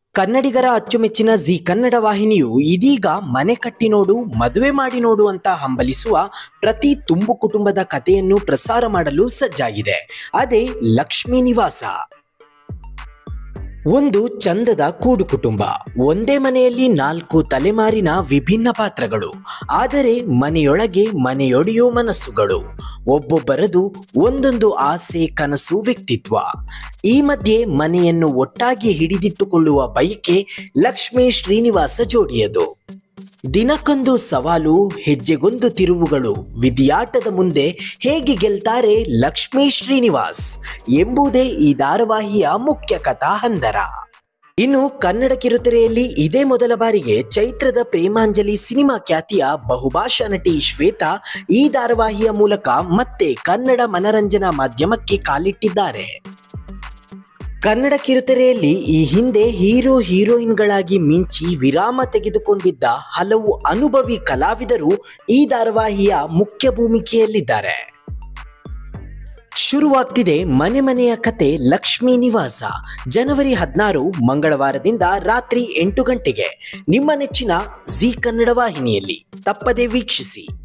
ಕನ್ನಡಿಗರ ಅಚ್ಚುಮೆಚ್ಚಿನ ಜಿ ಕನ್ನಡ ವಾಹಿನಿಯು ಇದೀಗ ಮನೆ ಕಟ್ಟಿ ನೋಡು ಮದುವೆ ಮಾಡಿ ನೋಡು ಅಂತ ಹಂಬಲಿಸುವ ಪ್ರತಿ ತುಂಬು ಕುಟುಂಬದ ಕಥೆಯನ್ನು ಪ್ರಸಾರ ಮಾಡಲು ಸಜ್ಜಾಗಿದೆ ಅದೇ ಲಕ್ಷ್ಮೀ ನಿವಾಸ ಒಂದು ಚಂದದ ಕೂಡು ಕುಟುಂಬ ಒಂದೇ ಮನೆಯಲ್ಲಿ ನಾಲ್ಕು ತಲೆಮಾರಿನ ವಿಭಿನ್ನ ಪಾತ್ರಗಳು ಆದರೆ ಮನೆಯೊಳಗೆ ಮನೆಯೊಡೆಯೋ ಮನಸ್ಸುಗಳು ಒಬ್ಬೊಬ್ಬರದು ಒಂದೊಂದು ಆಸೆ ಕನಸು ವ್ಯಕ್ತಿತ್ವ ಈ ಮಧ್ಯೆ ಮನೆಯನ್ನು ಒಟ್ಟಾಗಿ ಹಿಡಿದಿಟ್ಟುಕೊಳ್ಳುವ ಬಯಕೆ ಲಕ್ಷ್ಮೀ ಶ್ರೀನಿವಾಸ ಜೋಡಿಯದು ದಿನಕ್ಕೊಂದು ಸವಾಲು ಹೆಜ್ಜೆಗೊಂದು ತಿರುವುಗಳು ವಿಧಿಯಾಟದ ಮುಂದೆ ಹೇಗೆ ಗೆಲ್ತಾರೆ ಲಕ್ಷ್ಮೀ ಶ್ರೀನಿವಾಸ್ ಎಂಬುದೇ ಈ ಧಾರಾವಾಹಿಯ ಮುಖ್ಯ ಕಥಾ ಹಂದರ ಇನ್ನು ಕನ್ನಡ ಕಿರುತೆರೆಯಲ್ಲಿ ಇದೇ ಮೊದಲ ಬಾರಿಗೆ ಚೈತ್ರದ ಪ್ರೇಮಾಂಜಲಿ ಸಿನಿಮಾ ಖ್ಯಾತಿಯ ಬಹುಭಾಷಾ ನಟಿ ಶ್ವೇತಾ ಈ ಧಾರಾವಾಹಿಯ ಮೂಲಕ ಮತ್ತೆ ಕನ್ನಡ ಮನರಂಜನಾ ಮಾಧ್ಯಮಕ್ಕೆ ಕಾಲಿಟ್ಟಿದ್ದಾರೆ ಕನ್ನಡ ಕಿರುತೆರೆಯಲ್ಲಿ ಈ ಹಿಂದೆ ಹೀರೋ ಹೀರೋಯಿನ್ಗಳಾಗಿ ಮಿಂಚಿ ವಿರಾಮ ತೆಗೆದುಕೊಂಡಿದ್ದ ಹಲವು ಅನುಭವಿ ಕಲಾವಿದರು ಈ ಧಾರಾವಾಹಿಯ ಮುಖ್ಯ ಭೂಮಿಕೆಯಲ್ಲಿದ್ದಾರೆ ಶುರುವಾಗ್ತಿದೆ ಮನೆ ಮನೆಯ ಕತೆ ಲಕ್ಷ್ಮೀ ನಿವಾಸ ಜನವರಿ ಹದಿನಾರು ಮಂಗಳವಾರದಿಂದ ರಾತ್ರಿ ಎಂಟು ಗಂಟೆಗೆ ನಿಮ್ಮ ನೆಚ್ಚಿನ ಜಿ ಕನ್ನಡ ವಾಹಿನಿಯಲ್ಲಿ ತಪ್ಪದೆ ವೀಕ್ಷಿಸಿ